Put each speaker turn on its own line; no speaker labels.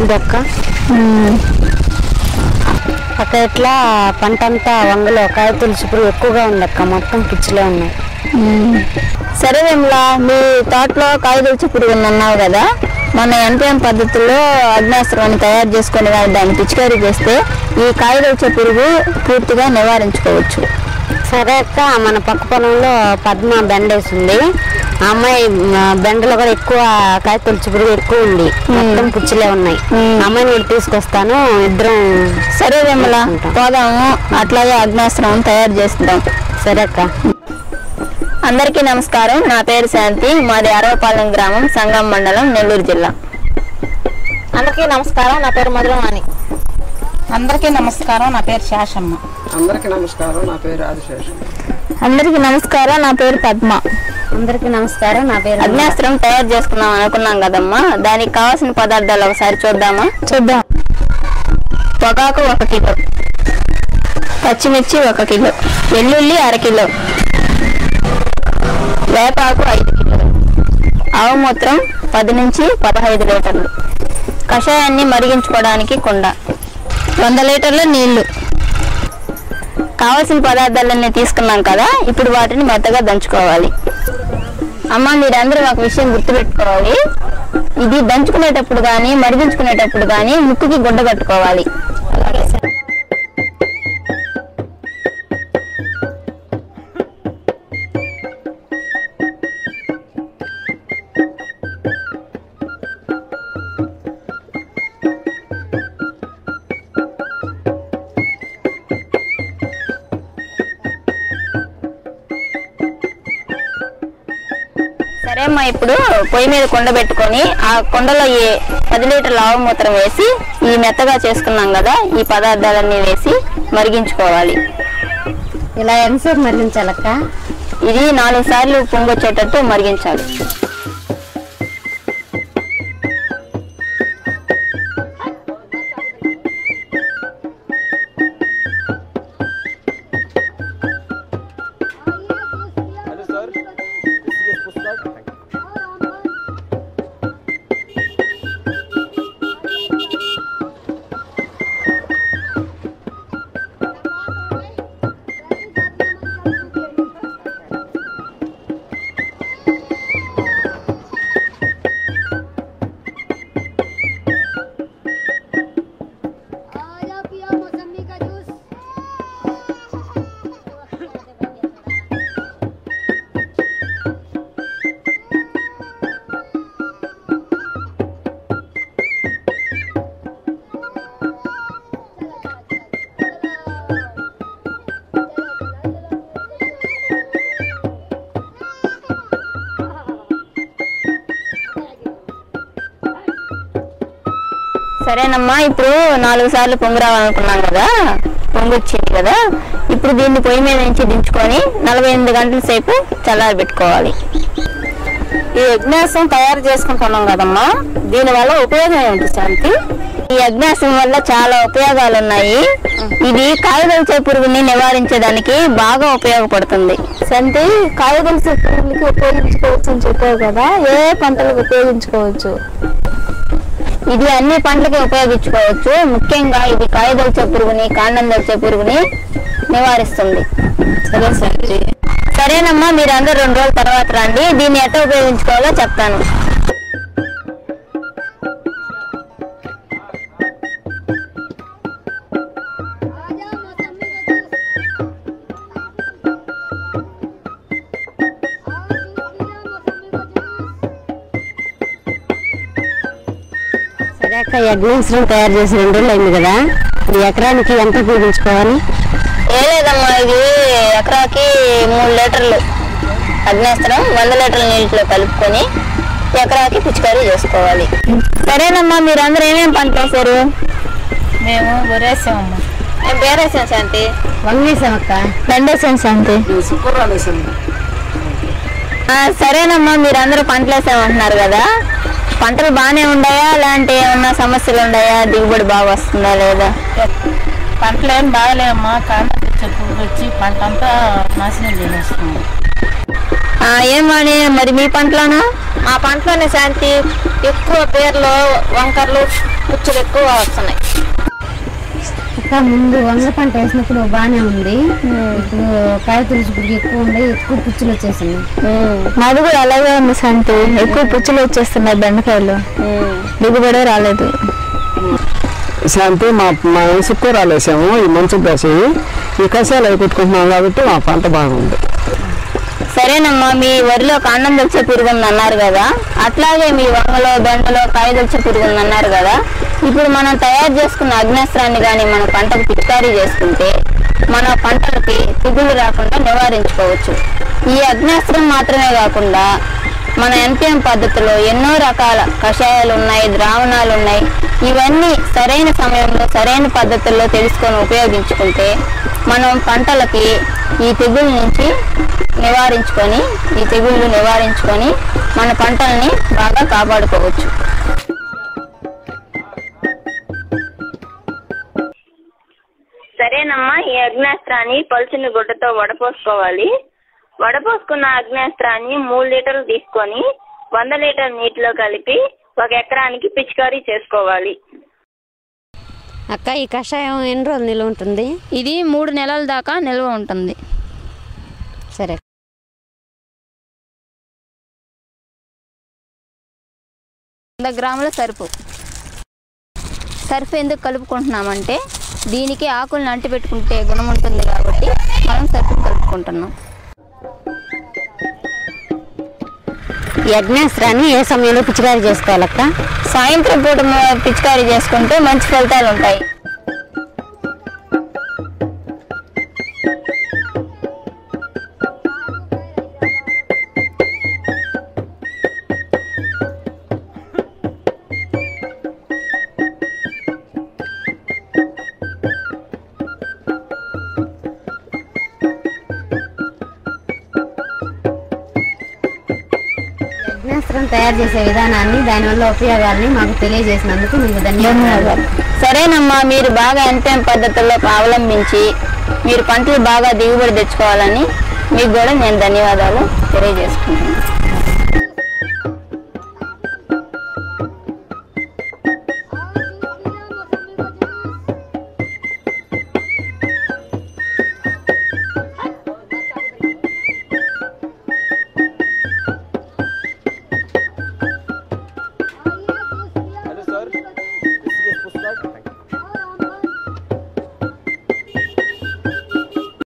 అక్క అక్క ఇట్లా పంట అంతా వంగలో కాయ తులసి పురుగు ఎక్కువగా ఉంది అక్క మొత్తం పిచ్చిలే ఉన్నాయి
సరే విమలా మీ తోటలో కాయదొచ్చి పురుగు అన్నావు కదా మన ఎన్పిఎం పద్ధతిలో అగ్నాస్త్రాన్ని తయారు చేసుకొని కానీ దాన్ని పిచికారీ చేస్తే ఈ కాయదొచ్చే పురుగు పూర్తిగా నివారించుకోవచ్చు
సరే అక్క మన పక్క పొలంలో పద్మ బెండేసింది ఆ అమ్మాయి ఆ, బెండలో కూడా ఎక్కువ కాయ తులసి పురుగు ఎక్కువ ఉంది మొత్తం పుచ్చిలే ఉన్నాయి ఆ అమ్మాయిని నేను తీసుకొస్తాను ఇద్దరం
సరే విమల పోదాము అట్లాగే అగ్నాస్త్రం తయారు చేద్దాం
సరే అక్క
అందరికీ నమస్కారం నా పేరు శాంతి మాది అరవపాలెం గ్రామం సంగం మండలం నెల్లూరు జిల్లా
అందరికీ నమస్కారం నా పేరు మధురవాణి అందరికీ నమస్కారం నా పేరు శాషమ్మ
అందరికీ నమస్కారం నా పేరు ఆదిశేషం
అందరికీ నమస్కారం నా పేరు పద్మ
అందరికీ నమస్కారం నా పేరు
అగ్నాస్త్రం తయారు చేసుకుందాం అనుకున్నాం కదమ్మా దానికి కావాల్సిన పదార్థాలు ఒకసారి చూద్దామా చూద్దాం పొగాకు ఒక కిలో పచ్చిమిర్చి ఒక కిలో వెల్లుల్లి అర కిలో వేపాకు ఐదు కిలోలు ఆవు మూత్రం పది నుంచి పదహైదు లీటర్లు కషాయాన్ని మరిగించుకోవడానికి కుండ వంద లీటర్ల నీళ్లు కావాల్సిన పదార్థాలన్నీ తీసుకున్నాం కదా ఇప్పుడు వాటిని మెత్తగా దంచుకోవాలి అమ్మ మీరందరూ ఒక విషయం గుర్తుపెట్టుకోవాలి ఇది దంచుకునేటప్పుడు కానీ మరిగించుకునేటప్పుడు కానీ ముక్కుకి గుడ్డ కట్టుకోవాలి సరే అమ్మా ఇప్పుడు పొయ్యి మీద కుండ పెట్టుకొని ఆ కుండలో ఈ పది లీటర్ల ఆవు మూత్రం వేసి ఈ మెత్తగా చేసుకున్నాం కదా ఈ పదార్థాలన్నీ వేసి మరిగించుకోవాలి
ఇలా ఎంతసేపు మరిగించాలక్క
ఇది నాలుగు సార్లు పొంగొచ్చేటట్టు మరిగించాలి
आया पिया मौसमी का जूस
సరేనమ్మా ఇప్పుడు నాలుగు సార్లు పొంగు రావాలనుకున్నాం కదా పొంగు వచ్చింది కదా ఇప్పుడు దీన్ని పొయ్యి మీద నుంచి దించుకొని నలభై ఎనిమిది గంటల సేపు చల్లారి పెట్టుకోవాలి
ఈ యజ్ఞాసం తయారు చేసుకుంటున్నాం కదమ్మా దీనివల్ల ఉపయోగం ఏమిటి శాంతి
ఈ అగ్నాసం వల్ల చాలా ఉపయోగాలు ఉన్నాయి ఇది కాయదొలిచే పురుగుని నివారించడానికి బాగా ఉపయోగపడుతుంది
శాంతి కాయగలిసే పురుగులకి ఉపయోగించుకోవచ్చు అని చెప్పావు కదా ఏ పంటలకు ఉపయోగించుకోవచ్చు
ఇది అన్ని పంటలకి ఉపయోగించుకోవచ్చు ముఖ్యంగా ఇది కాయదొలిచే పురుగుని కాండం దొలిచే పురుగుని నివారిస్తుంది
సరే శాంతి
సరేనమ్మా మీరు అందరు రెండు రోజుల తర్వాత రండి దీన్ని ఎట్లా ఉపయోగించుకోవాలో చెప్తాను
आजा मौसमी का जूस आओ जूस पिया मौसमी का जूस
సరే అక్క ఈ అగ్నిశ్రం తయారు చేసి రెండు రోజులు అయింది కదా ఈ ఎకరానికి ఎంత ఉపయోగించుకోవాలి
ఏ లేదమ్మా ఇది ఎకరాకి మూడు లీటర్లు అగ్నేస్త్రం వంద లీటర్ల నీటిలో కలుపుకొని ఎకరాకి పిచికారీ చేసుకోవాలి సరేనమ్మా మీరు అందరూ ఏమేమి పంట వేశారు
మేము వరేసామమ్మా
నేను పేరేసాను శాంతి
వంగేసాం అక్క
దండేసాను శాంతి
శుక్రవారం వేసాను
ఆ, సరేనమ్మా మీరు అందరూ పంటలు వేసామంటున్నారు కదా పంటలు బాగానే ఉన్నాయా అలాంటి ఏమన్నా సమస్యలు ఉన్నాయా దిగుబడి బాగా వస్తుందా లేదా
పంటలు ఏం బాగలేమ్మా కాండం తెచ్చే పురుగు వచ్చి పంట అంతా నాశనం చేసేస్తుంది
ఆ, ఏమని మరి మీ పంటలోనా
మా పంటలోనే శాంతి ఎక్కువ పేర్లు వంకర్లు పుచ్చులు ఎక్కువ వస్తున్నాయి
అక్క ముందు వంగ పంట వేసినప్పుడు బాగానే ఉంది ఇప్పుడు కాయ తులసి పురుగు ఎక్కువ ఉండే ఎక్కువ పుచ్చులు వచ్చేసింది
మాది కూడా అలాగే ఉంది శాంతి ఎక్కువ పుచ్చులు వచ్చేస్తున్నాయి బెండకాయలు దిగుబడే రాలేదు
శాంతి మా మా సుక్కూరాలు వేసాము ఈ మంచు దశ ఈ కషాయాలు అవి పెట్టుకుంటున్నాం కాబట్టి మా పంట బాగుంది
సరేనమ్మా మీ వరిలో కాండం దొచ్చే పురుగు ఉంది అన్నారు కదా అట్లాగే మీ వంగలో బెండలో కాయ దొచ్చే పురుగు ఉంది అన్నారు కదా ఇప్పుడు మనం తయారు చేసుకున్న అగ్నేస్త్రాన్ని కానీ మన పంటకు పిచికారీ చేసుకుంటే మన పంటలకి తెగుళ్ళు రాకుండా నివారించుకోవచ్చు ఈ అగ్నేస్త్రం మాత్రమే కాకుండా మన ఎన్పిఎం పద్ధతిలో ఎన్నో రకాల కషాయాలు ఉన్నాయి ద్రావణాలు ఉన్నాయి ఇవన్నీ సరైన సమయంలో సరైన పద్ధతుల్లో తెలుసుకొని ఉపయోగించుకుంటే మనం పంటలకి ఈ తెగుళ్ళ నుంచి నివారించుకొని ఈ తెగుళ్ళు నివారించుకొని మన పంటల్ని బాగా కాపాడుకోవచ్చు సరేనమ్మా ఈ అగ్నేస్త్రాన్ని పలుచుని గుడ్డతో వడపోసుకోవాలి వడపోసుకున్న అగ్నేస్త్రాన్ని మూడు లీటర్లు తీసుకొని వంద లీటర్ నీటిలో కలిపి ఒక ఎకరానికి పిచికారీ చేసుకోవాలి
అక్క ఈ కషాయం ఎన్ని రోజులు నిల్వ ఉంటుంది
ఇది మూడు నెలల దాకా నిల్వ ఉంటుంది
సరే
వంద గ్రాముల సరుపు సర్ఫ్ ఎందుకు కలుపుకుంటున్నామంటే దీనికి ఆకులను అంటి పెట్టుకుంటే గుణం ఉంటుంది కాబట్టి మనం సర్ఫ్ కలుపుకుంటున్నాం
ఈ అగ్నేస్త్రాన్ని ఏ సమయంలో పిచికారీ చేసుకోవాలక్క
సాయంత్రం పూట మ- పిచికారీ చేసుకుంటే మంచి ఫలితాలు ఉంటాయి
అగ్నేస్త్రం తయారు చేసే విధానాన్ని దానివల్ల ఉపయోగాల్ని మాకు తెలియజేసినందుకు మీకు ధన్యవాదాలు
సరేనమ్మా మీరు బాగా ఎన్పిఎం పద్ధతుల్లో అవలంబించి మీరు పంటలు బాగా దిగుబడి తెచ్చుకోవాలని మీకు కూడా నేను ధన్యవాదాలు తెలియజేసుకుంటున్నాను